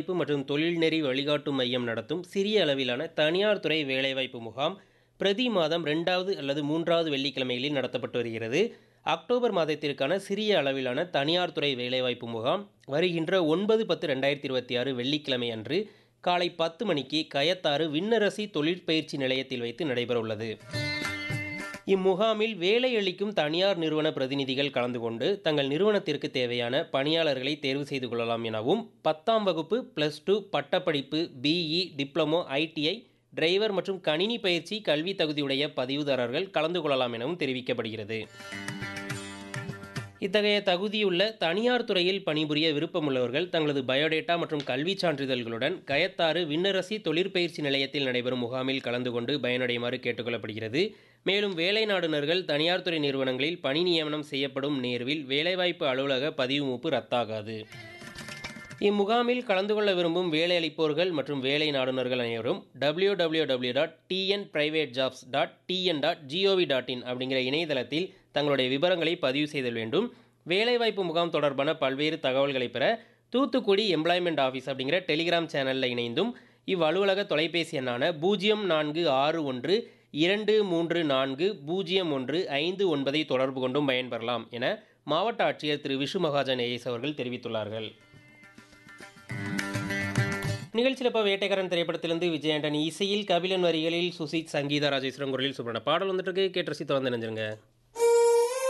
வேலைவாய்ப்பு மற்றும் தொழில்நெறி வழிகாட்டு மையம் நடத்தும் சிறிய அளவிலான தனியார் துறை வேலைவாய்ப்பு முகாம் பிரதி மாதம் ரெண்டாவது அல்லது மூன்றாவது வெள்ளிக்கிழமைகளில் நடத்தப்பட்டு வருகிறது அக்டோபர் மாதத்திற்கான சிறிய அளவிலான தனியார் துறை வேலைவாய்ப்பு முகாம் வருகின்ற ஒன்பது பத்து ரெண்டாயிரத்தி இருபத்தி ஆறு வெள்ளிக்கிழமை அன்று காலை பத்து மணிக்கு கயத்தாறு விண்ணரசி தொழிற்பயிற்சி நிலையத்தில் வைத்து நடைபெற உள்ளது இம்முகாமில் வேலை அளிக்கும் தனியார் நிறுவன பிரதிநிதிகள் கலந்து கொண்டு தங்கள் நிறுவனத்திற்கு தேவையான பணியாளர்களை தேர்வு செய்து கொள்ளலாம் எனவும் பத்தாம் வகுப்பு ப்ளஸ் டூ பட்டப்படிப்பு பிஇ டிப்ளமோ ஐடிஐ டிரைவர் மற்றும் கணினி பயிற்சி கல்வி தகுதியுடைய பதிவுதாரர்கள் கலந்து கொள்ளலாம் எனவும் தெரிவிக்கப்படுகிறது இத்தகைய தகுதியுள்ள தனியார் துறையில் பணிபுரிய விருப்பமுள்ளவர்கள் தங்களது பயோடேட்டா மற்றும் கல்விச் சான்றிதழ்களுடன் கயத்தாறு விண்ணரசி தொழிற்பயிற்சி நிலையத்தில் நடைபெறும் முகாமில் கலந்து கொண்டு பயனடையுமாறு கேட்டுக்கொள்ளப்படுகிறது மேலும் வேலை நாடுனர்கள் தனியார் துறை நிறுவனங்களில் பணி நியமனம் செய்யப்படும் நேர்வில் வேலைவாய்ப்பு அலுவலக பதிவு மூப்பு ரத்தாகாது இம்முகாமில் கலந்து கொள்ள விரும்பும் வேலை அளிப்போர்கள் மற்றும் வேலை நாடுனர்கள் அனைவரும் W W W dot TN private jobs dot TN dot gov dot in அப்படிங்கிற இணையதளத்தில் தங்களுடைய விவரங்களை பதிவு செய்தல் வேண்டும் வேலைவாய்ப்பு முகாம் தொடர்பான பல்வேறு தகவல்களை பெற தூத்துக்குடி எம்ப்ளாய்மெண்ட் ஆஃபீஸ் அப்படிங்கிற டெலிகிராம் சேனலில் இணைந்தும் இவ்வலுவலக தொலைபேசி எண்ணான பூஜ்ஜியம் நான்கு ஆறு ஒன்று இரண்டு மூன்று நான்கு பூஜ்ஜியம் ஒன்று ஐந்து ஒன்பதை தொடர்பு கொண்டும் பயன்பெறலாம் என மாவட்ட ஆட்சியர் திரு விஷு மகாஜன் ஏஎஸ் அவர்கள் தெரிவித்துள்ளார்கள் நிகழ்ச்சியில் இப்போ வேட்டைக்காரன் திரைப்படத்திலிருந்து விஜய் ஆண்டனி இசையில் கபிலன் வரிகளில் சுசித் சங்கீதா ராஜேஸ்வரன் குரலில் சுப்ரண பாடல் வந்துட்டு இருக்கு கேட்டு ரசித்து வந்து நினைஞ்சிருங்க